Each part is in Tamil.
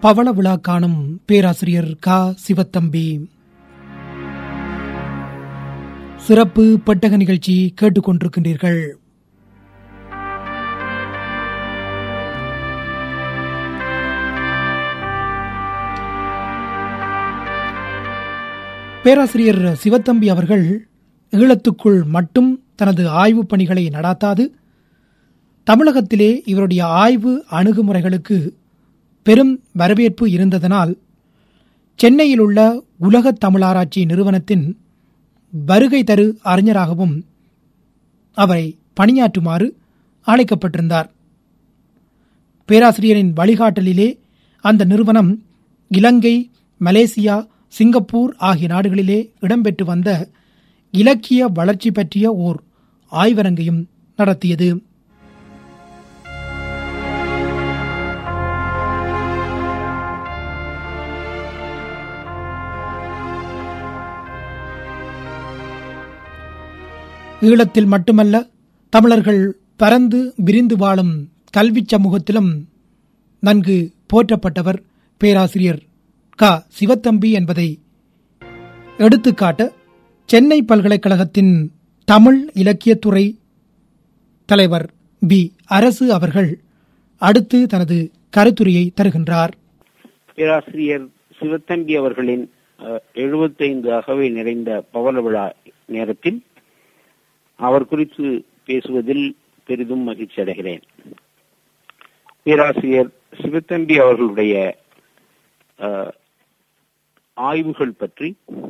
பவள விழா காணும் பேராசிரியர் க சிவத்தம்பி சிறப்பு பெட்டக நிகழ்ச்சி கேட்டுக்கொண்டிருக்கின்றீர்கள் பேராசிரியர் சிவத்தம்பி அவர்கள் ஈழத்துக்குள் மட்டும் தனது ஆய்வுப் பணிகளை நடாத்தாது தமிழகத்திலே இவருடைய ஆய்வு அணுகுமுறைகளுக்கு பெரும் வரவேற்பு இருந்ததனால் சென்னையில் உள்ள உலக தமிழாராய்ச்சி நிறுவனத்தின் வருகை தரு அறிஞராகவும் அவரை பணியாற்றுமாறு அழைக்கப்பட்டிருந்தார் பேராசிரியரின் வழிகாட்டலிலே அந்த நிறுவனம் இலங்கை மலேசியா சிங்கப்பூர் ஆகிய நாடுகளிலே இடம்பெற்று வந்த இலக்கிய வளர்ச்சி பற்றிய ஓர் ஆய்வரங்கையும் நடத்தியது ஈழத்தில் மட்டுமல்ல தமிழர்கள் பரந்து விரிந்து வாழும் கல்வி சமூகத்திலும் நன்கு போற்றப்பட்டவர் பேராசிரியர் க சிவத்தம்பி என்பதை எடுத்துக்காட்ட சென்னை பல்கலைக்கழகத்தின் தமிழ் இலக்கியத்துறை தலைவர் பி அரசு அவர்கள் அடுத்து தனது கருத்துரையை தருகின்றார் பேராசிரியர் சிவத்தம்பி அவர்களின் எழுபத்தைந்து அகவை நிறைந்த பவள விழா நேரத்தில் அவர் குறித்து பேசுவதில் பெரிதும் மகிழ்ச்சி அடைகிறேன் பேராசிரியர் சிவத்தம்பி அவர்களுடைய ஆய்வுகள் பற்றி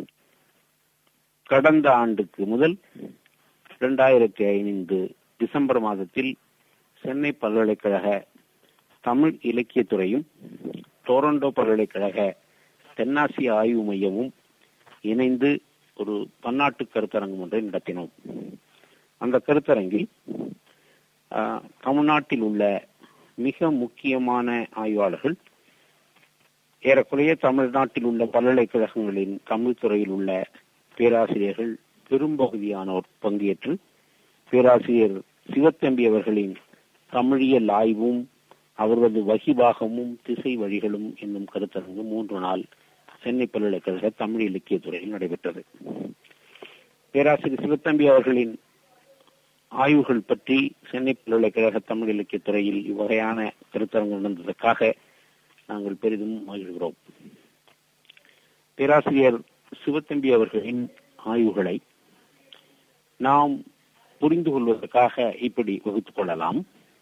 கடந்த ஆண்டுக்கு முதல் இரண்டாயிரத்தி ஐந்து டிசம்பர் மாதத்தில் சென்னை பல்கலைக்கழக தமிழ் இலக்கியத்துறையும் டொரண்டோ பல்கலைக்கழக தென்னாசிய ஆய்வு மையமும் இணைந்து ஒரு பன்னாட்டு கருத்தரங்கம் ஒன்றை நடத்தினோம் அந்த கருத்தரங்கில் தமிழ்நாட்டில் உள்ள மிக முக்கியமான ஆய்வாளர்கள் ஏறக்குறைய தமிழ்நாட்டில் உள்ள பல்கலைக்கழகங்களின் தமிழ் துறையில் உள்ள பேராசிரியர்கள் பெரும்பகுதியானோர் பங்கேற்று பேராசிரியர் சிவத்தம்பி அவர்களின் தமிழியல் ஆய்வும் அவரது வகிபாகமும் திசை வழிகளும் என்னும் கருத்தரங்கு மூன்று நாள் சென்னை பல்கலைக்கழக தமிழ் இலக்கிய துறையில் நடைபெற்றது பேராசிரியர் சிவத்தம்பி அவர்களின் ஆய்வுகள் பற்றி சென்னை பல்கலைக்கழக தமிழ் இலக்கிய துறையில் இவ்வகையான கருத்தரங்கு நடந்ததற்காக நாங்கள் பெரிதும் மகிழ்கிறோம் பேராசிரியர் சிவத்தம்பி அவர்களின் ஆய்வுகளை நாம் புரிந்து கொள்வதற்காக இப்படி வகுத்துக் கொள்ளலாம்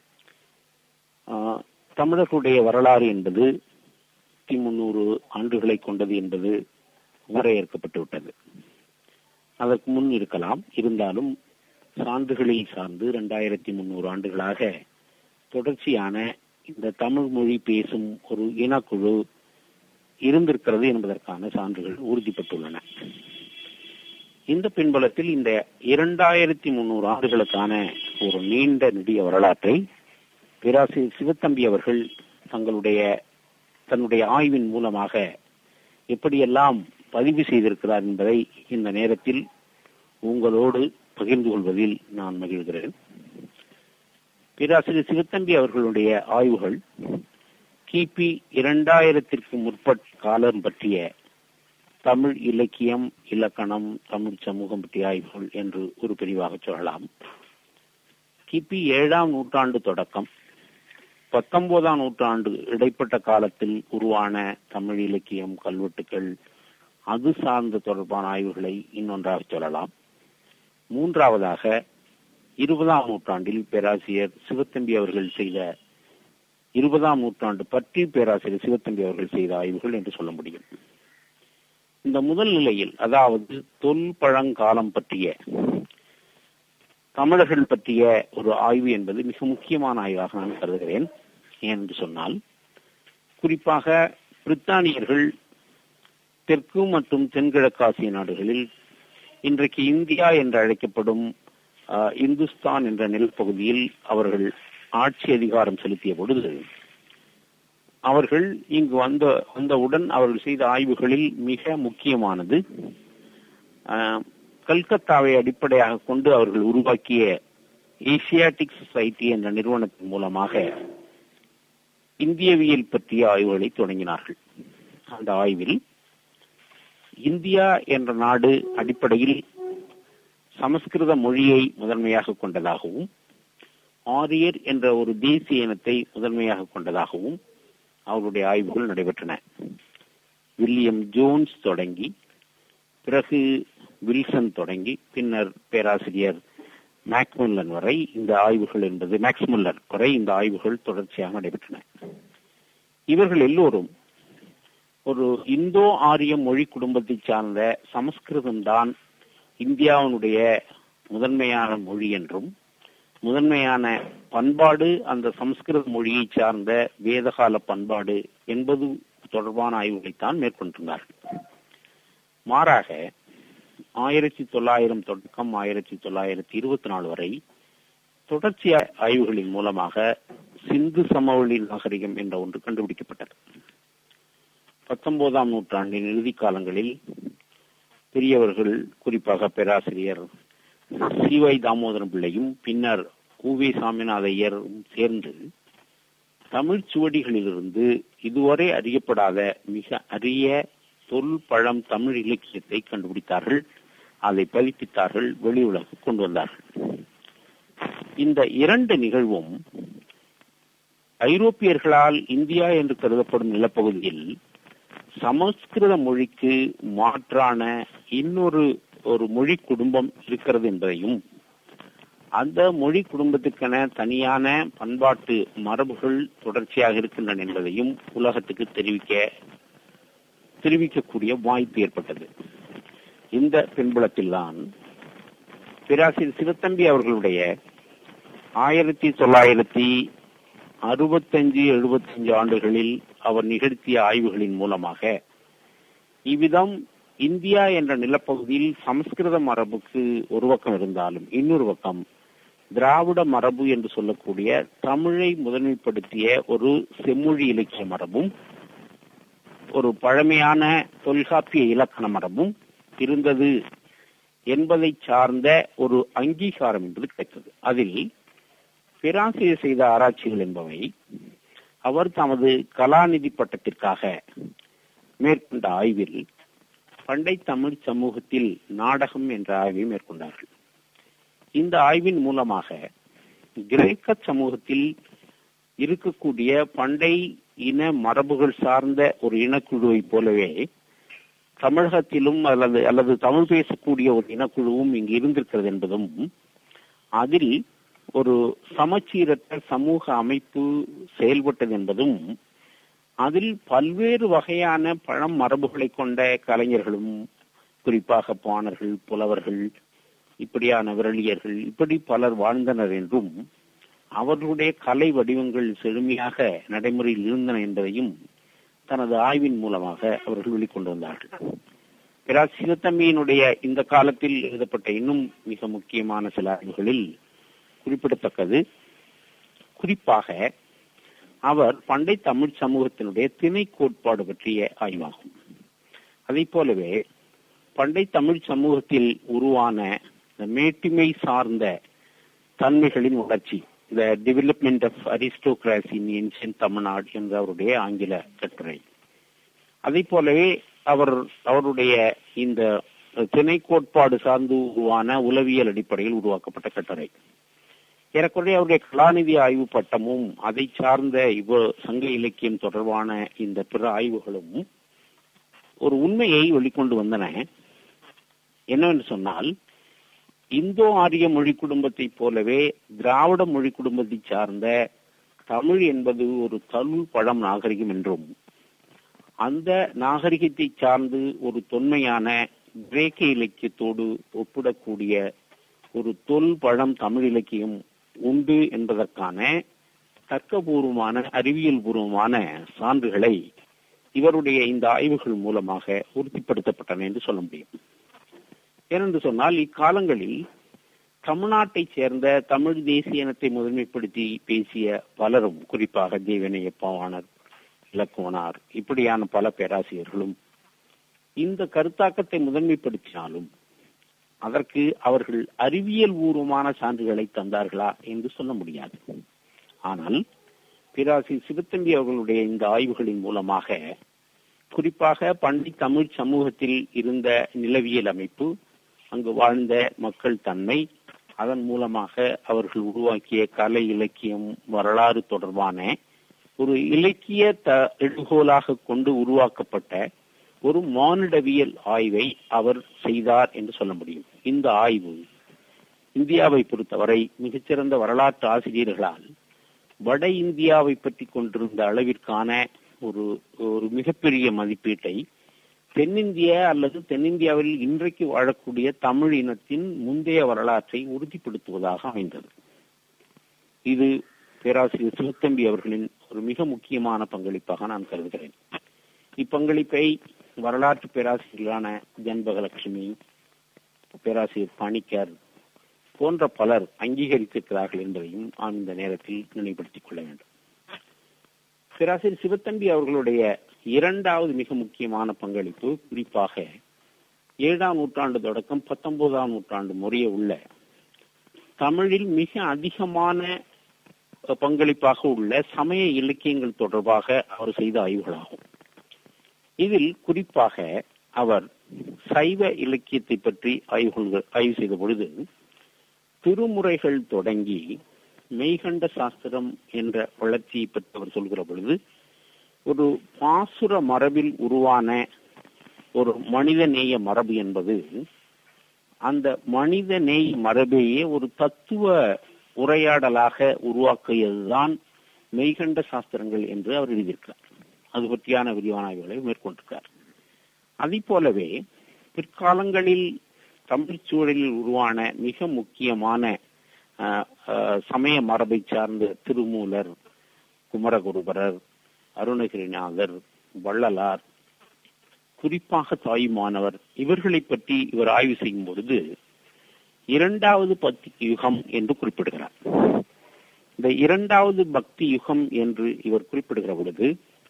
தமிழர்களுடைய வரலாறு என்பது முன்னூறு ஆண்டுகளை கொண்டது என்பது வரையறுக்கப்பட்டு விட்டது அதற்கு முன் இருக்கலாம் இருந்தாலும் சான்றுகளை சார்ந்து இரண்டாயிரத்தி முன்னூறு ஆண்டுகளாக தொடர்ச்சியான இந்த தமிழ் மொழி பேசும் ஒரு இனக்குழு இருந்திருக்கிறது என்பதற்கான சான்றுகள் உறுதிப்பட்டுள்ளன இந்த பின்பலத்தில் இந்த இரண்டாயிரத்தி முன்னூறு ஆண்டுகளுக்கான ஒரு நீண்ட நெடிய வரலாற்றை பேராசிரியர் சிவத்தம்பி அவர்கள் தங்களுடைய தன்னுடைய ஆய்வின் மூலமாக எப்படியெல்லாம் பதிவு செய்திருக்கிறார் என்பதை இந்த நேரத்தில் உங்களோடு பகிர்ந்து கொள்வதில் நான் மகிழ்கிறேன் பேராசிரியர் சிவத்தம்பி அவர்களுடைய ஆய்வுகள் கிபி இரண்டாயிரத்திற்கு முற்பட்ட காலம் பற்றிய தமிழ் இலக்கியம் இலக்கணம் தமிழ் சமூகம் பற்றிய ஆய்வுகள் என்று ஒரு பிரிவாக சொல்லலாம் கிபி ஏழாம் நூற்றாண்டு தொடக்கம் பத்தொன்பதாம் நூற்றாண்டு இடைப்பட்ட காலத்தில் உருவான தமிழ் இலக்கியம் கல்வெட்டுகள் அது சார்ந்த தொடர்பான ஆய்வுகளை இன்னொன்றாக சொல்லலாம் மூன்றாவதாக இருபதாம் நூற்றாண்டில் பேராசிரியர் சிவத்தம்பி அவர்கள் செய்த இருபதாம் நூற்றாண்டு பற்றி பேராசிரியர் சிவத்தம்பி அவர்கள் செய்த ஆய்வுகள் என்று சொல்ல முடியும் இந்த முதல் நிலையில் அதாவது தொல் பழங்காலம் பற்றிய தமிழர்கள் பற்றிய ஒரு ஆய்வு என்பது மிக முக்கியமான ஆய்வாக நான் கருதுகிறேன் ஏனென்று சொன்னால் குறிப்பாக பிரித்தானியர்கள் தெற்கு மற்றும் தென்கிழக்காசிய நாடுகளில் இன்றைக்கு இந்தியா என்று அழைக்கப்படும் இந்துஸ்தான் என்ற நிலப்பகுதியில் அவர்கள் ஆட்சி அதிகாரம் செலுத்திய பொழுது அவர்கள் இங்கு வந்த வந்தவுடன் அவர்கள் செய்த ஆய்வுகளில் மிக முக்கியமானது கல்கத்தாவை அடிப்படையாக கொண்டு அவர்கள் உருவாக்கிய ஏசியாட்டிக் சொசைட்டி என்ற நிறுவனத்தின் மூலமாக இந்தியவியல் பற்றிய ஆய்வுகளை தொடங்கினார்கள் அந்த ஆய்வில் இந்தியா என்ற நாடு அடிப்படையில் சமஸ்கிருத மொழியை முதன்மையாக கொண்டதாகவும் ஆரியர் என்ற ஒரு தேசிய இனத்தை முதன்மையாக கொண்டதாகவும் அவருடைய ஆய்வுகள் நடைபெற்றன வில்லியம் ஜோன்ஸ் தொடங்கி பிறகு வில்சன் தொடங்கி பின்னர் பேராசிரியர் மேக்முல்லன் வரை இந்த ஆய்வுகள் என்பது மேக்ஸ்முல்லர் வரை இந்த ஆய்வுகள் தொடர்ச்சியாக நடைபெற்றன இவர்கள் எல்லோரும் ஒரு இந்தோ ஆரிய மொழி குடும்பத்தை சார்ந்த சமஸ்கிருதம் தான் இந்தியாவினுடைய முதன்மையான மொழி என்றும் முதன்மையான பண்பாடு அந்த சமஸ்கிருத மொழியை சார்ந்த வேதகால பண்பாடு என்பது தொடர்பான ஆய்வுகளைத்தான் மேற்கொண்டிருந்தார்கள் மாறாக ஆயிரத்தி தொள்ளாயிரம் தொடக்கம் ஆயிரத்தி தொள்ளாயிரத்தி இருபத்தி நாலு வரை தொடர்ச்சி ஆய்வுகளின் மூலமாக சிந்து சமவெளி நாகரிகம் என்ற ஒன்று கண்டுபிடிக்கப்பட்டது பத்தொன்பதாம் நூற்றாண்டின் இறுதி காலங்களில் பெரியவர்கள் குறிப்பாக பேராசிரியர் சிவை தாமோதரம் பிள்ளையும் பின்னர் கூவே சாமிநாத ஐயரும் சேர்ந்து தமிழ் சுவடிகளிலிருந்து இதுவரை அறியப்படாத மிக அரிய தொல் பழம் தமிழ் இலக்கியத்தை கண்டுபிடித்தார்கள் அதை பதிப்பித்தார்கள் வெளி உலகு கொண்டு வந்தார்கள் இந்த இரண்டு நிகழ்வும் ஐரோப்பியர்களால் இந்தியா என்று கருதப்படும் நிலப்பகுதியில் சமஸ்கிருத மொழிக்கு மாற்றான இன்னொரு ஒரு மொழி குடும்பம் இருக்கிறது என்பதையும் அந்த மொழி குடும்பத்துக்கென தனியான பண்பாட்டு மரபுகள் தொடர்ச்சியாக இருக்கின்றன என்பதையும் உலகத்துக்கு தெரிவிக்க தெரிவிக்கக்கூடிய வாய்ப்பு ஏற்பட்டது இந்த பின்புலத்தில்தான் பேராசிரியர் சிவத்தம்பி அவர்களுடைய ஆயிரத்தி தொள்ளாயிரத்தி அறுபத்தஞ்சு எழுபத்தஞ்சு ஆண்டுகளில் அவர் நிகழ்த்திய ஆய்வுகளின் மூலமாக இவ்விதம் இந்தியா என்ற நிலப்பகுதியில் சமஸ்கிருத மரபுக்கு ஒரு பக்கம் இருந்தாலும் இன்னொரு பக்கம் திராவிட மரபு என்று சொல்லக்கூடிய தமிழை முதன்மைப்படுத்திய ஒரு செம்மொழி இலக்கிய மரபும் ஒரு பழமையான தொல்காப்பிய இலக்கண மரபும் இருந்தது என்பதை சார்ந்த ஒரு அங்கீகாரம் என்பது கிடைத்தது அதில் பேராசிரியர் செய்த ஆராய்ச்சிகள் என்பவை அவர் தமது கலாநிதி பட்டத்திற்காக மேற்கொண்ட ஆய்வில் பண்டை தமிழ் சமூகத்தில் நாடகம் என்ற ஆய்வை மேற்கொண்டார்கள் இந்த ஆய்வின் மூலமாக கிரேக்க சமூகத்தில் இருக்கக்கூடிய பண்டை இன மரபுகள் சார்ந்த ஒரு இனக்குழுவை போலவே தமிழகத்திலும் அல்லது அல்லது தமிழ் பேசக்கூடிய ஒரு இனக்குழுவும் இங்கு இருந்திருக்கிறது என்பதும் அதில் ஒரு சமச்சீரற்ற சமூக அமைப்பு செயல்பட்டது என்பதும் அதில் பல்வேறு வகையான பழம் மரபுகளை கொண்ட கலைஞர்களும் குறிப்பாக பாணர்கள் புலவர்கள் இப்படியான விரலியர்கள் இப்படி பலர் வாழ்ந்தனர் என்றும் அவர்களுடைய கலை வடிவங்கள் செழுமையாக நடைமுறையில் இருந்தன என்பதையும் தனது ஆய்வின் மூலமாக அவர்கள் வெளிக்கொண்டு வந்தார்கள் பேராசிரியர் சிவத்தம்பியினுடைய இந்த காலத்தில் எழுதப்பட்ட இன்னும் மிக முக்கியமான சில ஆய்வுகளில் குறிப்பிடத்தக்கது குறிப்பாக அவர் பண்டை தமிழ் சமூகத்தினுடைய திணை கோட்பாடு பற்றிய ஆய்வாகும் அதை போலவே பண்டை தமிழ் சமூகத்தில் உருவான மேட்டிமை சார்ந்த தன்மைகளின் வளர்ச்சி the development of aristocracy in ancient Tamil Nadu என்ற அவருடைய ஆங்கில கட்டுரை அதை போலவே அவர் அவருடைய இந்த திணை கோட்பாடு சார்ந்து உருவான உளவியல் அடிப்படையில் உருவாக்கப்பட்ட கட்டுரை ஏறக்குறைய அவருடைய கலாநிதி ஆய்வு பட்டமும் அதை சார்ந்த இவ சங்க இலக்கியம் தொடர்பான இந்த பிற ஆய்வுகளும் ஒரு உண்மையை வெளிக்கொண்டு வந்தன என்னவென்று சொன்னால் இந்தோ ஆரிய மொழி குடும்பத்தை போலவே திராவிட மொழி குடும்பத்தை சார்ந்த தமிழ் என்பது ஒரு தமிழ் பழம் நாகரிகம் என்றும் அந்த நாகரிகத்தை சார்ந்து ஒரு தொன்மையான கிரேக்க இலக்கியத்தோடு ஒப்பிடக்கூடிய ஒரு தொல் பழம் தமிழ் இலக்கியம் உண்டு என்பதற்கான தர்க்கபூர்வமான அறிவியல் பூர்வமான சான்றுகளை இவருடைய இந்த ஆய்வுகள் மூலமாக உறுதிப்படுத்தப்பட்டன என்று சொல்ல முடியும் ஏனென்று சொன்னால் இக்காலங்களில் தமிழ்நாட்டை சேர்ந்த தமிழ் தேசிய இனத்தை முதன்மைப்படுத்தி பேசிய பலரும் குறிப்பாக தேவனையப்பாவாணர் இலக்குவனார் இப்படியான பல பேராசிரியர்களும் இந்த கருத்தாக்கத்தை முதன்மைப்படுத்தினாலும் அதற்கு அவர்கள் அறிவியல் பூர்வமான சான்றுகளை தந்தார்களா என்று சொல்ல முடியாது ஆனால் பிராசி சிவத்தம்பி அவர்களுடைய இந்த ஆய்வுகளின் மூலமாக குறிப்பாக பண்டி தமிழ் சமூகத்தில் இருந்த நிலவியல் அமைப்பு அங்கு வாழ்ந்த மக்கள் தன்மை அதன் மூலமாக அவர்கள் உருவாக்கிய கலை இலக்கியம் வரலாறு தொடர்பான ஒரு இலக்கிய த எடுகோலாக கொண்டு உருவாக்கப்பட்ட ஒரு மானிடவியல் ஆய்வை அவர் செய்தார் என்று சொல்ல முடியும் இந்த ஆய்வு இந்தியாவை பொறுத்தவரை மிகச்சிறந்த வரலாற்று ஆசிரியர்களால் வட இந்தியாவை பற்றி கொண்டிருந்த அளவிற்கான ஒரு ஒரு மிகப்பெரிய மதிப்பீட்டை தென்னிந்திய அல்லது தென்னிந்தியாவில் இன்றைக்கு வாழக்கூடிய தமிழ் இனத்தின் முந்தைய வரலாற்றை உறுதிப்படுத்துவதாக அமைந்தது இது பேராசிரியர் சிவத்தம்பி அவர்களின் ஒரு மிக முக்கியமான பங்களிப்பாக நான் கருதுகிறேன் இப்பங்களிப்பை வரலாற்று பேராசிரியர்களான ஜன்பகலட்சுமி பேராசிரியர் பணிக்கர் போன்ற பலர் அங்கீகரித்திருக்கிறார்கள் என்பதையும் நான் இந்த நேரத்தில் நினைவுபடுத்திக் கொள்ள வேண்டும் பேராசிரியர் சிவத்தம்பி அவர்களுடைய இரண்டாவது மிக முக்கியமான பங்களிப்பு குறிப்பாக ஏழாம் நூற்றாண்டு தொடக்கம் பத்தொன்பதாம் நூற்றாண்டு முறைய உள்ள தமிழில் மிக அதிகமான பங்களிப்பாக உள்ள சமய இலக்கியங்கள் தொடர்பாக அவர் செய்த ஆய்வுகளாகும் இதில் குறிப்பாக அவர் சைவ இலக்கியத்தை பற்றி ஆய்வுகள் ஆய்வு செய்த பொழுது திருமுறைகள் தொடங்கி மெய்கண்ட சாஸ்திரம் என்ற வளர்ச்சியை பற்றி அவர் சொல்கிற பொழுது ஒரு பாசுர மரபில் உருவான ஒரு மனித நேய மரபு என்பது அந்த மனித நேய் மரபையே ஒரு தத்துவ உரையாடலாக உருவாக்கியதுதான் மெய்கண்ட சாஸ்திரங்கள் என்று அவர் எழுதியிருக்கிறார் அது பற்றியான விரிவான ஆய்வுகளை மேற்கொண்டிருக்கார் அதை போலவே பிற்காலங்களில் தமிழ் சூழலில் உருவான மிக முக்கியமான சமய மரபை சார்ந்த திருமூலர் குமரகுருபரர் அருணகிரிநாதர் வள்ளலார் குறிப்பாக தாயுமானவர் இவர்களை பற்றி இவர் ஆய்வு செய்யும் பொழுது இரண்டாவது பக்தி யுகம் என்று குறிப்பிடுகிறார் இந்த இரண்டாவது பக்தி யுகம் என்று இவர் குறிப்பிடுகிற பொழுது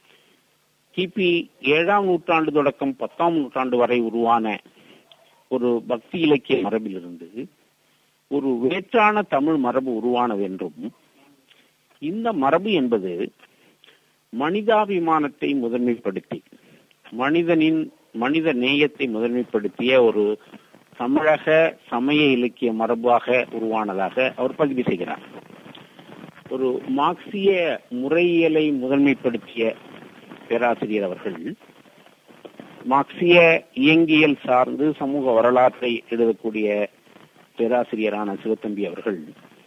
கிபி ஏழாம் நூற்றாண்டு தொடக்கம் பத்தாம் நூற்றாண்டு வரை உருவான ஒரு பக்தி இலக்கிய மரபிலிருந்து ஒரு வேற்றான தமிழ் மரபு உருவானது என்றும் இந்த மரபு என்பது மனிதாபிமானத்தை முதன்மைப்படுத்தி மனிதனின் மனித நேயத்தை முதன்மைப்படுத்திய ஒரு தமிழக சமய இலக்கிய மரபாக உருவானதாக அவர் பதிவு செய்கிறார் ஒரு மார்க்சிய முறையியலை முதன்மைப்படுத்திய பேராசிரியர் அவர்கள் மார்க்சிய இயங்கியல் சார்ந்து சமூக வரலாற்றை எழுதக்கூடிய பேராசிரியரான சிவத்தம்பி அவர்கள்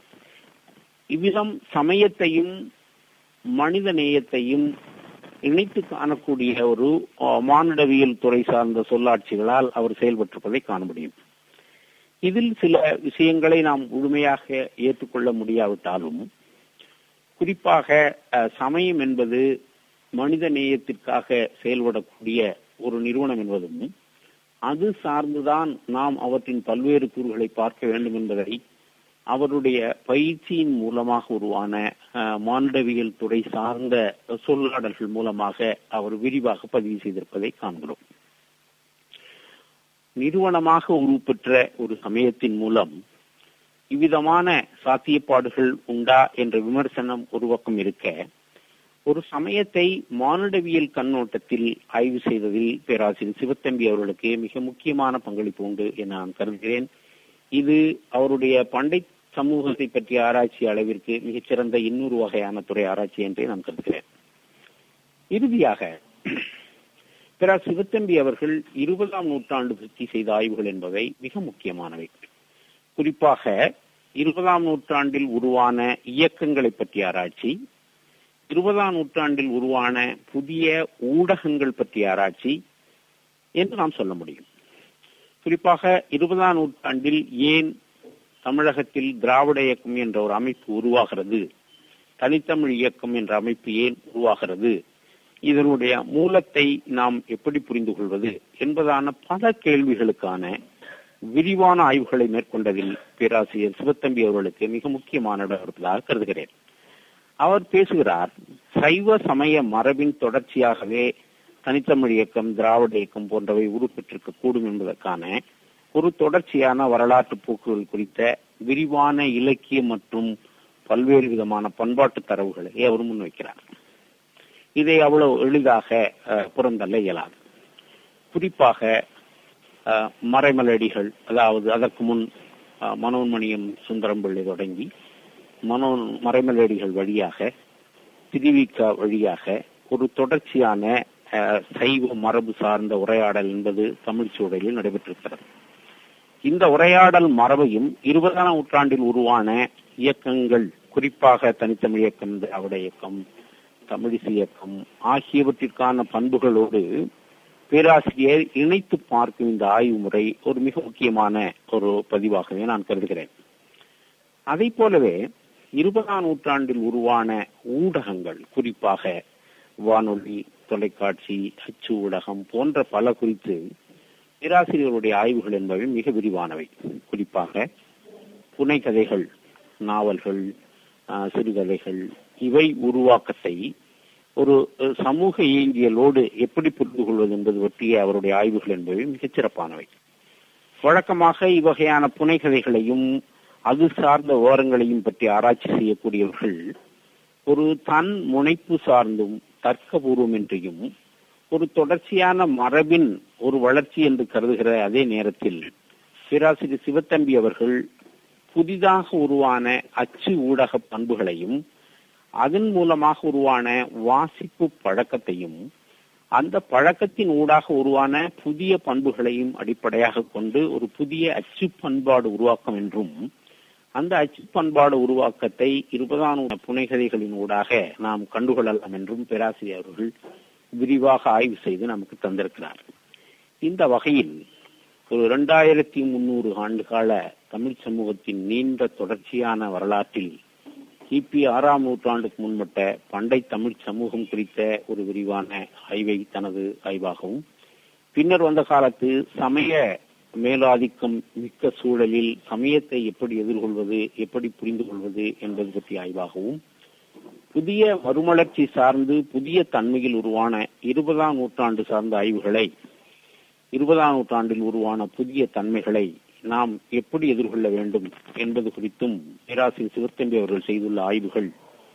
இவ்விதம் சமயத்தையும் மனித நேயத்தையும் இணைத்து காணக்கூடிய ஒரு மானிடவியல் துறை சார்ந்த சொல்லாட்சிகளால் அவர் செயல்பட்டிருப்பதை காண முடியும் இதில் சில விஷயங்களை நாம் முழுமையாக ஏற்றுக்கொள்ள முடியாவிட்டாலும் குறிப்பாக சமயம் என்பது மனித நேயத்திற்காக செயல்படக்கூடிய ஒரு நிறுவனம் என்பதும் அது சார்ந்துதான் நாம் அவற்றின் பல்வேறு கூறுகளை பார்க்க வேண்டும் என்பதை அவருடைய பயிற்சியின் மூலமாக உருவான மானிடவியல் துறை சார்ந்த சொல்லாடல்கள் மூலமாக அவர் விரிவாக பதிவு செய்திருப்பதை காண்கிறோம் நிறுவனமாக உருப்பெற்ற ஒரு சமயத்தின் மூலம் இவ்விதமான சாத்தியப்பாடுகள் உண்டா என்ற விமர்சனம் ஒரு பக்கம் இருக்க ஒரு சமயத்தை மானுடவியல் கண்ணோட்டத்தில் ஆய்வு செய்ததில் பேராசிரியர் சிவத்தம்பி அவர்களுக்கு மிக முக்கியமான பங்களிப்பு உண்டு என நான் கருதுகிறேன் இது அவருடைய பண்டை சமூகத்தை பற்றிய ஆராய்ச்சி அளவிற்கு மிகச்சிறந்த இன்னொரு வகையான துறை ஆராய்ச்சி என்றே நான் கருதுகிறேன் இறுதியாக பிற சிவத்தம்பி அவர்கள் இருபதாம் நூற்றாண்டு பற்றி செய்த ஆய்வுகள் என்பவை மிக முக்கியமானவை குறிப்பாக இருபதாம் நூற்றாண்டில் உருவான இயக்கங்களை பற்றிய ஆராய்ச்சி இருபதாம் நூற்றாண்டில் உருவான புதிய ஊடகங்கள் பற்றிய ஆராய்ச்சி என்று நாம் சொல்ல முடியும் குறிப்பாக இருபதாம் நூற்றாண்டில் ஏன் தமிழகத்தில் திராவிட இயக்கம் என்ற ஒரு அமைப்பு உருவாகிறது தனித்தமிழ் இயக்கம் என்ற அமைப்பு ஏன் உருவாகிறது இதனுடைய மூலத்தை நாம் எப்படி புரிந்து கொள்வது என்பதான பல கேள்விகளுக்கான விரிவான ஆய்வுகளை மேற்கொண்டதில் பேராசிரியர் சிவத்தம்பி அவர்களுக்கு மிக முக்கியமான இடம் இருப்பதாக கருதுகிறேன் அவர் பேசுகிறார் சைவ சமய மரபின் தொடர்ச்சியாகவே தனித்தமிழ் இயக்கம் திராவிட இயக்கம் போன்றவை உருப்பெற்றிருக்க கூடும் என்பதற்கான ஒரு தொடர்ச்சியான வரலாற்று போக்குகள் குறித்த விரிவான இலக்கிய மற்றும் பல்வேறு விதமான பண்பாட்டு தரவுகளை அவர் முன்வைக்கிறார் இதை அவ்வளவு எளிதாக அஹ், புறந்தள்ள இயலாது குறிப்பாக அஹ், மறைமலடிகள் அதாவது அதற்கு முன் அஹ், மனோன்மணியம் சுந்தரம் பிள்ளை தொடங்கி மனோ மறைமலடிகள் வழியாக திருவிக வழியாக ஒரு தொடர்ச்சியான அஹ், சைவ மரபு சார்ந்த உரையாடல் என்பது தமிழ் சூழலில் நடைபெற்றிருக்கிறது இந்த உரையாடல் மரபையும் இருபதாம் நூற்றாண்டில் உருவான இயக்கங்கள் குறிப்பாக தனித்தமிழ் இயக்கம் திராவிட இயக்கம் தமிழிசை இயக்கம் ஆகியவற்றிற்கான பண்புகளோடு பேராசிரியர் இணைத்து பார்க்கும் இந்த ஆய்வு முறை ஒரு மிக முக்கியமான ஒரு பதிவாகவே நான் கருதுகிறேன் அதை போலவே இருபதாம் நூற்றாண்டில் உருவான ஊடகங்கள் குறிப்பாக வானொலி தொலைக்காட்சி அச்சு ஊடகம் போன்ற பல குறித்து பேராசிரியர்களுடைய ஆய்வுகள் என்பவை மிக விரிவானவை குறிப்பாக புனைகதைகள் நாவல்கள் ஆஹ், சிறுகதைகள் இவை உருவாக்கத்தை ஒரு அஹ், சமூக இயங்கியலோடு எப்படி புரிந்து கொள்வது என்பது பற்றிய அவருடைய ஆய்வுகள் என்பவை மிகச் சிறப்பானவை வழக்கமாக இவ்வகையான புனைகதைகளையும் அது சார்ந்த ஓரங்களையும் பற்றி ஆராய்ச்சி செய்யக்கூடியவர்கள் ஒரு தன் முனைப்பு சார்ந்தும் தர்க்கபூர்வமின்றியும் ஒரு தொடர்ச்சியான மரபின் ஒரு வளர்ச்சி என்று கருதுகிற அதே நேரத்தில் பேராசிரியர் சிவத்தம்பி அவர்கள் புதிதாக உருவான அச்சு ஊடக பண்புகளையும் அதன் மூலமாக உருவான வாசிப்பு பழக்கத்தையும் அந்த பழக்கத்தின் ஊடாக உருவான புதிய பண்புகளையும் அடிப்படையாக கொண்டு ஒரு புதிய அச்சு பண்பாடு உருவாக்கம் என்றும் அந்த அச்சு பண்பாடு உருவாக்கத்தை இருபதாம் நூற்றாண்டு புனைகதைகளின் ஊடாக நாம் கண்டுகொள்ளலாம் என்றும் பேராசிரியர் அவர்கள் விரிவாக ஆய்வு செய்து நமக்கு தந்திருக்கிறார் இந்த வகையில் ஒரு இரண்டாயிரத்தி முன்னூறு ஆண்டு கால தமிழ் சமூகத்தின் நீண்ட தொடர்ச்சியான வரலாற்றில் கிபி ஆறாம் நூற்றாண்டுக்கு முன்பட்ட பண்டை தமிழ் சமூகம் குறித்த ஒரு விரிவான ஆய்வை தனது ஆய்வாகவும் பின்னர் வந்த காலத்து சமய மேலாதிக்கம் மிக்க சூழலில் சமயத்தை எப்படி எதிர்கொள்வது எப்படி புரிந்து கொள்வது என்பது பற்றிய ஆய்வாகவும் புதிய மறுமலர்ச்சி சார்ந்து புதிய தன்மையில் உருவான இருபதாம் நூற்றாண்டு சார்ந்த ஆய்வுகளை இருபதாம் நூற்றாண்டில் உருவான புதிய தன்மைகளை நாம் எப்படி எதிர்கொள்ள வேண்டும் என்பது குறித்தும் பேராசிரியர் சிவத்தம்பி அவர்கள் செய்துள்ள ஆய்வுகள்